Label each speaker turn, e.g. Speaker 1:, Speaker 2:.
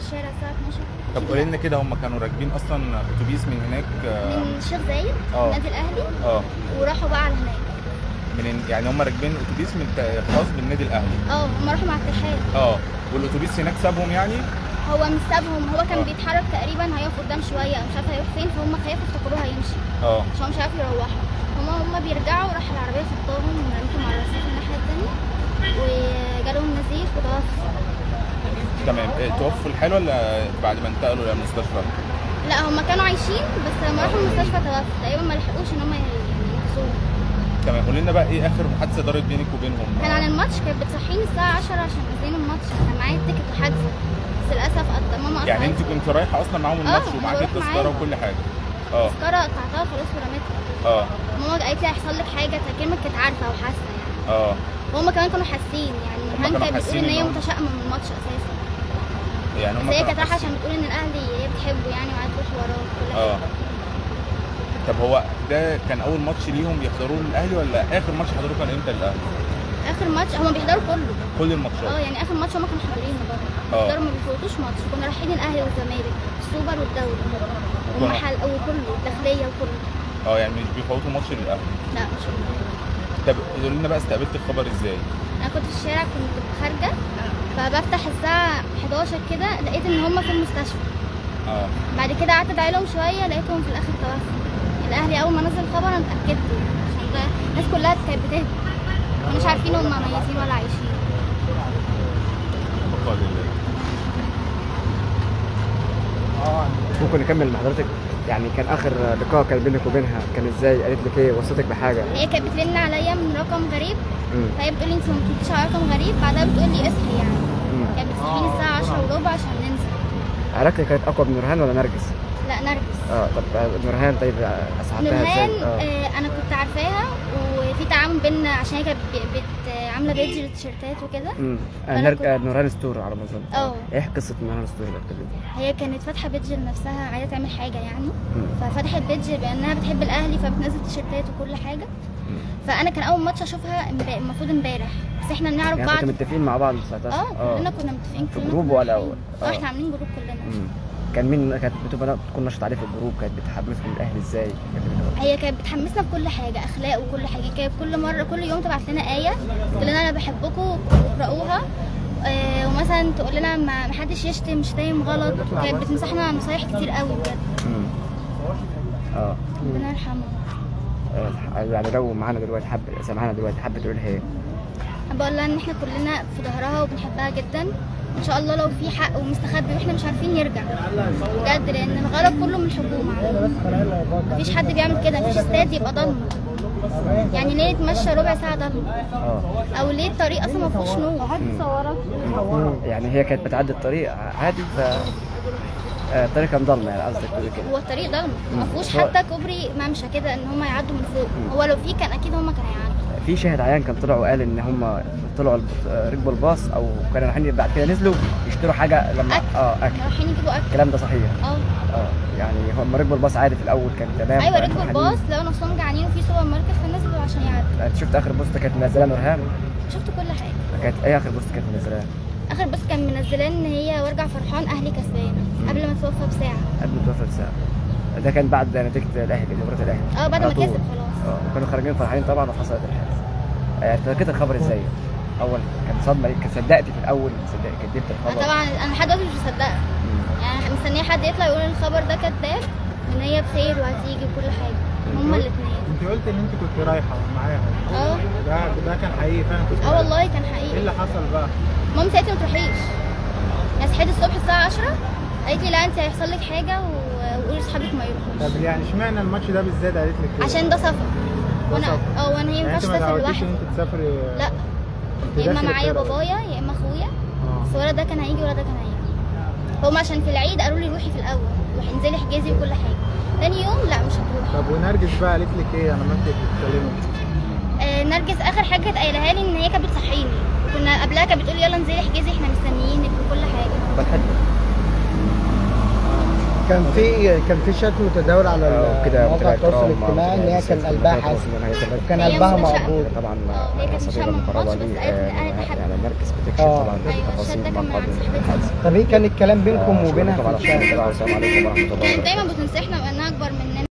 Speaker 1: الشارع الساعه 12
Speaker 2: طب قولي لنا كده هم كانوا راكبين اصلا اتوبيس من هناك آه،
Speaker 1: من الشيخ زايد
Speaker 2: آه.
Speaker 1: النادي الاهلي
Speaker 2: اه
Speaker 1: وراحوا بقى على هناك
Speaker 2: من يعني هم راكبين اتوبيس من تا- خاص بالنادي الاهلي
Speaker 1: اه هم راحوا مع الاتحاد
Speaker 2: اه والاتوبيس هناك سابهم يعني
Speaker 1: هو مش سابهم هو كان
Speaker 2: آه.
Speaker 1: بيتحرك تقريبا هيقف قدام شويه أو مش عارفه هيروح فين فهم خافوا افتكروه هيمشي
Speaker 2: اه
Speaker 1: عشان هو مش عارف يروحوا هما هما بيرجعوا راح العربيه خبطاهم ورميتهم على الرصيف الناحيه التانيه وجالهم نزيف وتوفى
Speaker 2: تمام إيه، توفوا الحال ولا بعد ما انتقلوا للمستشفى
Speaker 1: لا هما كانوا عايشين بس لما راحوا المستشفى توفى تقريبا ما لحقوش ان هما ينقذوهم
Speaker 2: تمام قولي لنا بقى ايه اخر محادثه دارت بينك وبينهم
Speaker 1: كان عن الماتش كانت بتصحيني الساعه 10 عشان نازلين الماتش كان معايا التيكت وحجزه بس للاسف قد ماما
Speaker 2: يعني
Speaker 1: قطعت
Speaker 2: انت كنت رايحه اصلا معاهم
Speaker 1: آه،
Speaker 2: الماتش
Speaker 1: أنا
Speaker 2: ومعاكي
Speaker 1: بروح
Speaker 2: التذكره
Speaker 1: معاهم.
Speaker 2: وكل حاجه اه
Speaker 1: تذكره قطعتها خلاص ورميتها
Speaker 2: اه
Speaker 1: ماما قالت لي هيحصل لك حاجه كلمه كانت عارفه وحاسه يعني
Speaker 2: اه
Speaker 1: وهما كمان كانوا حاسين يعني
Speaker 2: هما
Speaker 1: نورهان
Speaker 2: كانوا
Speaker 1: كانت بتقول
Speaker 2: حاسين
Speaker 1: ان هي
Speaker 2: إن هم-
Speaker 1: متشائمه من الماتش اساسا
Speaker 2: يعني هم
Speaker 1: بس هي
Speaker 2: كانوا
Speaker 1: كانت رايحه
Speaker 2: حاسين-
Speaker 1: عشان بتقول ان الاهلي هي بتحبه يعني وعايزه تروح وراه وكل حاجه
Speaker 2: اه طب هو ده كان اول ماتش ليهم يحضروه للاهلي ولا اخر ماتش حضروه كان امتى للاهلي
Speaker 1: اخر ماتش هما بيحضروا كله
Speaker 2: كل
Speaker 1: اه
Speaker 2: الماتشات
Speaker 1: يعني اخر ماتش هما كانوا حاضرينه برضه
Speaker 2: آه.
Speaker 1: بيحضروا ما بيفوتوش ماتش كنا رايحين الاهلي والزمالك السوبر والدوري
Speaker 2: وكانوا-
Speaker 1: والمحل وكله الداخليه وكله
Speaker 2: اه يعني مش بيفوتوا ماتش للاهلي
Speaker 1: لا مش مهم.
Speaker 2: طب قولوا لنا بقى استقبلت الخبر ازاي
Speaker 1: انا كنت في الشارع كنت خارجه فبفتح الساعه 11 كده لقيت ان هما في المستشفى
Speaker 2: اه
Speaker 1: بعد كده قعدت ادعي لهم شويه لقيتهم في الاخر توفوا الاهلي اول ما نزل الخبر انا اتاكدت عشان ده الناس كلها كانت بتهدى مش عارفين هم ميتين ولا عايشين
Speaker 2: بقاء لله
Speaker 3: ممكن نكمل مع حضرتك يعني كان اخر لقاء كان بينك وبينها كان ازاي قالت لك ايه وصتك بحاجه
Speaker 1: هي كانت بترن عليا من رقم غريب
Speaker 3: امم
Speaker 1: فهي بتقول لي انت ما كنتيش على رقم غريب بعدها بتقول لي اصحي يعني
Speaker 3: امم
Speaker 1: كانت بتصحيني الساعه 10 وربع عشان ننزل
Speaker 3: علاقتك كانت اقوى بنورهان ولا نرجس؟
Speaker 1: لا نرجس
Speaker 3: اه طب نورهان طيب اسعدتها
Speaker 1: نورهان
Speaker 3: ازاي؟ اه
Speaker 1: آه انا كنت عارفاها وفي تعاون بينا عشان هي كانت ب- بت عامله بيج للتيشيرتات وكده
Speaker 3: امم
Speaker 1: أنا
Speaker 3: نر...
Speaker 1: كنت-
Speaker 3: آه، نورهان ستور على ما اظن
Speaker 1: اه.
Speaker 3: ايه قصه نورهان ستور اللي بتكلمني؟
Speaker 1: هي كانت فاتحه بيج لنفسها عايزه تعمل حاجه يعني
Speaker 3: مم.
Speaker 1: ففتحت بيج بانها بتحب الاهلي فبتنزل تيشيرتات وكل حاجه فانا كان اول ماتش اشوفها امبا- المفروض امبارح بس احنا بنعرف
Speaker 3: يعني
Speaker 1: بعض
Speaker 3: كنتوا متفقين مع بعض ساعتها؟
Speaker 1: اه كلنا كنا متفقين
Speaker 3: في
Speaker 1: كلنا
Speaker 3: جروب
Speaker 1: كنا
Speaker 3: ولا-
Speaker 1: رايحين. اه
Speaker 3: اه.
Speaker 1: احنا عاملين جروب كلنا
Speaker 3: مم. كان مين كانت بتبقى تكون نشط عليه في الجروب كانت بتحمسكم الاهلي ازاي؟ كانت بتبقى-
Speaker 1: هي كانت بتحمسنا في كل حاجه اخلاق وكل حاجه كانت كل مره كل يوم تبعت لنا ايه تقول لنا انا بحبكم واقراوها آه ومثلا تقول لنا ما ما حدش يشتم شتايم غلط وكانت بتنصحنا نصايح كتير قوي بجد
Speaker 3: مم. اه
Speaker 1: ربنا يرحمها
Speaker 3: آه، يعني لو معانا دلوقتي حب سامعانا دلوقتي حابه تقول لها ايه؟
Speaker 1: بقول لها ان احنا كلنا في ظهرها وبنحبها جدا ان شاء الله لو في حق ومستخبي واحنا مش عارفين يرجع بجد لان الغلط كله من الحكومه مفيش حد بيعمل كده مفيش استاد يبقى ضلمه يعني ليه نتمشى ربع ساعه ضلمه
Speaker 3: اه
Speaker 1: او ليه الطريق اصلا ما فيهوش نور حد صورك
Speaker 3: يعني هي كانت بتعدي الطريق عادي ف آه، الطريق كان ضلمه يعني قصدك تقول كده
Speaker 1: هو الطريق ضلمه ما فيهوش
Speaker 3: هو-
Speaker 1: حتى كوبري ممشى كده ان هم يعدوا من فوق هو لو في كان اكيد هم كانوا هيعدوا
Speaker 3: في شاهد عيان كان طلع وقال ان هم طلعوا الب- آه، ركبوا الباص او كانوا رايحين بعد كده نزلوا يشتروا حاجه لما
Speaker 1: أكل.
Speaker 3: اه اكل
Speaker 1: كانوا رايحين يجيبوا اكل
Speaker 3: الكلام ده صحيح
Speaker 1: اه
Speaker 3: اه يعني هم ركبوا الباص عادي في الاول كان تمام
Speaker 1: ايوه
Speaker 3: كان
Speaker 1: ركبوا
Speaker 3: حنين.
Speaker 1: الباص لقوا نفسهم جعانين وفي سوبر ماركت فنزلوا عشان يعدوا
Speaker 3: انت شفت اخر بوست كانت منزلاه نورهان
Speaker 1: شفت كل حاجه
Speaker 3: كانت ايه اخر بوست كانت منزلاه
Speaker 1: اخر بس كان منزلاه ان هي وارجع فرحان اهلي كسبان قبل ما توفى بساعه
Speaker 3: قبل ما توفى بساعه ده كان بعد نتيجه الاهلي مباراه الاهلي
Speaker 1: اه بعد
Speaker 3: على
Speaker 1: ما
Speaker 3: طول.
Speaker 1: كسب خلاص
Speaker 3: اه وكانوا خارجين فرحانين طبعا وحصلت الحادثه آه، انت لقيت الخبر ازاي؟ اول كان صدمه ليك كان صدقتي في الاول صدقت كدبت
Speaker 1: آه
Speaker 3: الخبر
Speaker 1: طبعا انا لحد دلوقتي مش مصدقه
Speaker 3: مم.
Speaker 1: يعني مستنيه حد يطلع يقول الخبر ده كذاب ان هي بخير وهتيجي وكل حاجه هما الاثنين
Speaker 4: انت قلت ان انت كنت رايحه معاها
Speaker 1: اه
Speaker 4: ده ده كان حقيقي فعلا كنت
Speaker 1: اه
Speaker 4: رايحة.
Speaker 1: والله كان
Speaker 4: ايه
Speaker 1: حقيقي
Speaker 4: اللي حصل بقى؟
Speaker 1: مامتي قالت لي ما تروحيش يعني صحيت الصبح الساعه 10 قالت لي لا انت هيحصل لك حاجه و- وقولي لاصحابك ما يروحوش
Speaker 4: طب يعني اشمعنى الماتش ده بالذات قالت لك كده؟
Speaker 1: عشان ده سفر وانا
Speaker 4: سفر.
Speaker 1: اه وانا هي ما
Speaker 4: يعني
Speaker 1: ينفعش
Speaker 4: انت ما
Speaker 1: اسافر
Speaker 4: تعودتيش
Speaker 1: لوحدي
Speaker 4: ان انت تسافري
Speaker 1: لا
Speaker 4: في
Speaker 1: يا اما
Speaker 4: داخل
Speaker 1: معايا
Speaker 4: القاهرة.
Speaker 1: بابايا يا اما اخويا
Speaker 4: اه
Speaker 1: بس ولا ده كان هيجي ولا ده كان هيجي هما عشان في العيد قالوا لي روحي في الاول روحي انزلي احجزي وكل حاجه تاني يوم لا مش هتروحي
Speaker 4: طب ونرجس بقى قالت لك ايه انا ما انت بتتكلمي
Speaker 1: آه نرجس اخر حاجه كانت قايلها لي ان هي كانت بتصحيني وكنا قبلها كانت بتقول لي يلا انزلي احجزي احنا مستنيينك وكل حاجه
Speaker 3: طب حلو
Speaker 5: كان في كان في شات متداول على
Speaker 3: آه، وكده
Speaker 5: مواقع التواصل الاجتماعي ان هي كان قلبها حاسس وكان
Speaker 1: هي
Speaker 5: قلبها
Speaker 1: مش-
Speaker 5: مقبول
Speaker 3: طبعا
Speaker 1: آه، هي كانت
Speaker 3: صديقة
Speaker 1: مشابهة من
Speaker 3: مقربة
Speaker 1: الماتش،
Speaker 3: لي
Speaker 1: بس قالت إن
Speaker 3: آه،
Speaker 1: أنا بحب-
Speaker 3: يعني المركز بتكشف
Speaker 5: آه.
Speaker 3: طبعا
Speaker 1: أيوة،
Speaker 3: تفاصيل
Speaker 1: الشات ده
Speaker 3: ما
Speaker 1: كان مع
Speaker 3: قبل
Speaker 1: صاحبتي.
Speaker 3: الحادث
Speaker 5: طب ايه كان الكلام بينكم
Speaker 3: آه،
Speaker 5: وبينها
Speaker 3: شكراً
Speaker 5: في
Speaker 3: على
Speaker 5: الشات؟
Speaker 3: السلام عليكم ورحمة الله
Speaker 1: كانت
Speaker 3: وبركاته
Speaker 1: دايما بتنصحنا بانها اكبر مننا